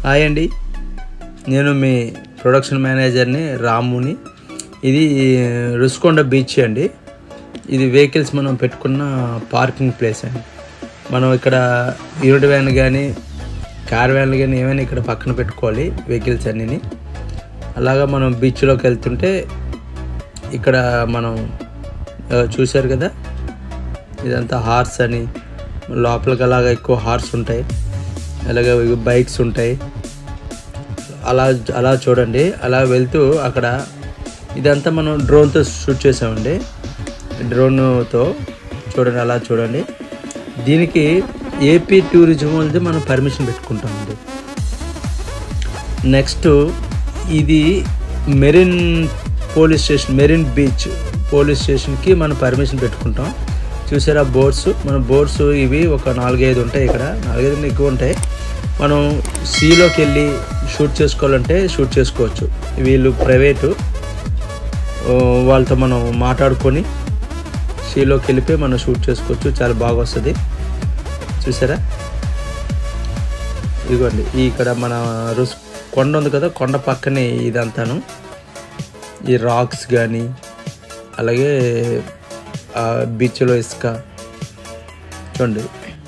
hi అండి నేను మీ production మేనేజర్ని రాముని ఇది రుషికొండ బీచ్ అండి ఇది వెహికల్స్ మనం పెట్టుకున్న పార్కింగ్ ప్లేస్ అండి మనం ఇక్కడ యూనిట్ వ్యాన్ కానీ కార్ వ్యాన్లు కానీ ఏమైనా ఇక్కడ పక్కన పెట్టుకోవాలి వెహికల్స్ అన్నీ అలాగా మనం బీచ్లోకి వెళ్తుంటే ఇక్కడ మనం ఆ, చూశారు కదా ఇదంతా హార్స్ అని లోపలికి అలాగా ఎక్కువ హార్స్ ఉంటాయి అలాగే బైక్స్ ఉంటాయి అలా అలా చూడండి అలా వెళ్తూ అక్కడ ఇదంతా మనం డ్రోన్తో షూట్ చేసామండి డ్రోన్తో చూడండి అలా చూడండి దీనికి ఏపీ టూరిజం వాళ్ళది మనం పర్మిషన్ పెట్టుకుంటామండి నెక్స్ట్ ఇది marine police station marine beach police స్టేషన్కి మనం పర్మిషన్ పెట్టుకుంటాం చూసారా బోర్డ్స్ మన బోర్డ్స్ ఇవి ఒక నాలుగైదు ఉంటాయి ఇక్కడ నాలుగైదు ఎక్కువ ఉంటాయి మనం సీలోకి వెళ్ళి షూట్ చేసుకోవాలంటే షూట్ చేసుకోవచ్చు వీళ్ళు ప్రైవేటు ఓ, వాళ్ళతో మనం మాట్లాడుకొని సీలోకి వెళ్ళిపోయి మనం షూట్ చేసుకోవచ్చు చాలా బాగా వస్తుంది చూసారా ఇదిగోండి ఈ ఇక్కడ మన రుస్ కొండ ఉంది కదా కొండ పక్కనే ఇదంతాను ఈ రాక్స్ కానీ అలాగే ఆ బీచ్లో ఇసుక చూడండి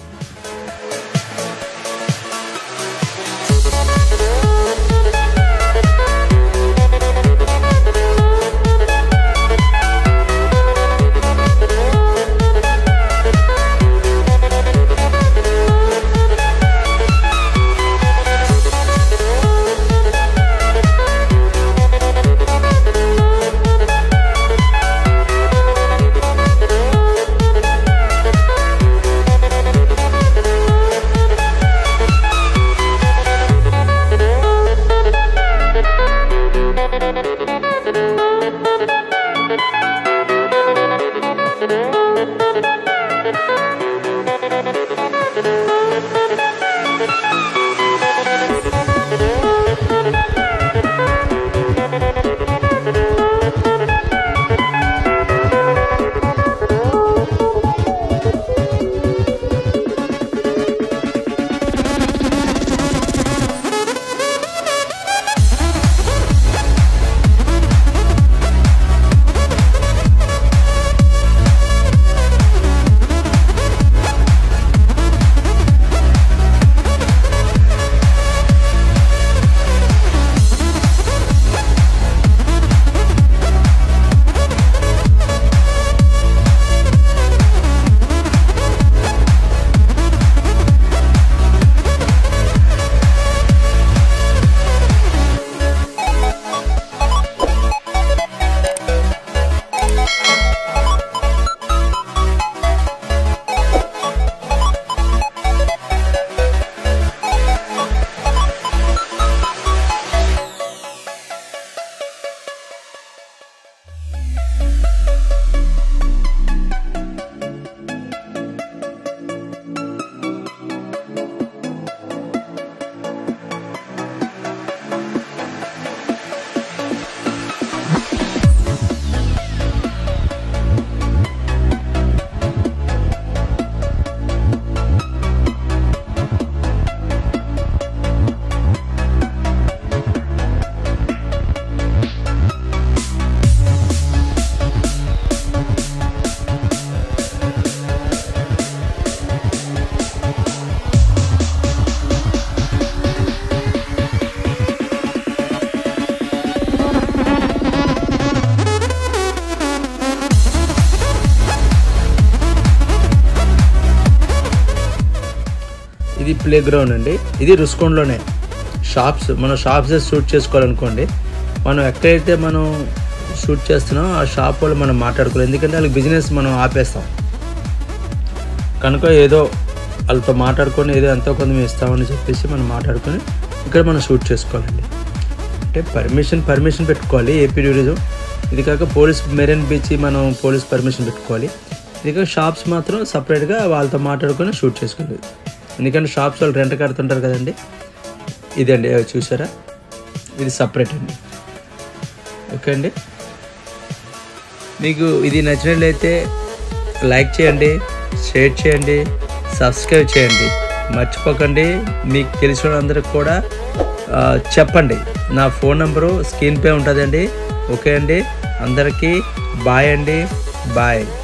ఇది ప్లే గ్రౌండ్ అండి ఇది రుస్కొండలోనే షాప్స్ మనం షాప్స్ షూట్ చేసుకోవాలనుకోండి మనం ఎక్కడైతే మనం షూట్ చేస్తున్నామో ఆ షాప్ వాళ్ళు మనం మాట్లాడుకోవాలి ఎందుకంటే వాళ్ళకి బిజినెస్ మనం ఆపేస్తాం కనుక ఏదో వాళ్ళతో మాట్లాడుకొని ఏదో ఎంతో కొంత మేము ఇస్తామని చెప్పేసి మనం మాట్లాడుకొని ఇక్కడ మనం షూట్ చేసుకోవాలండి అంటే పర్మిషన్ పర్మిషన్ పెట్టుకోవాలి ఏపీ టూరిజం ఇది కాక పోలీస్ మెరైన్ బీచ్ మనం పోలీస్ పర్మిషన్ పెట్టుకోవాలి ఇది కాక షాప్స్ మాత్రం సపరేట్గా వాళ్ళతో మాట్లాడుకొని షూట్ చేసుకోవాలి ఎందుకంటే షాప్స్ వాళ్ళు రెంట్ కడుతుంటారు కదండి ఇదండి అవి చూసారా ఇది సపరేట్ అండి ఓకే అండి మీకు ఇది నచ్చినట్లయితే లైక్ చేయండి షేర్ చేయండి సబ్స్క్రైబ్ చేయండి మర్చిపోకండి మీకు తెలిసిన వాళ్ళందరికీ కూడా ఆ, చెప్పండి నా ఫోన్ నెంబరు స్క్రీన్ పే ఉంటుందండి ఓకే అండి అందరికీ బాయ్ అండి బాయ్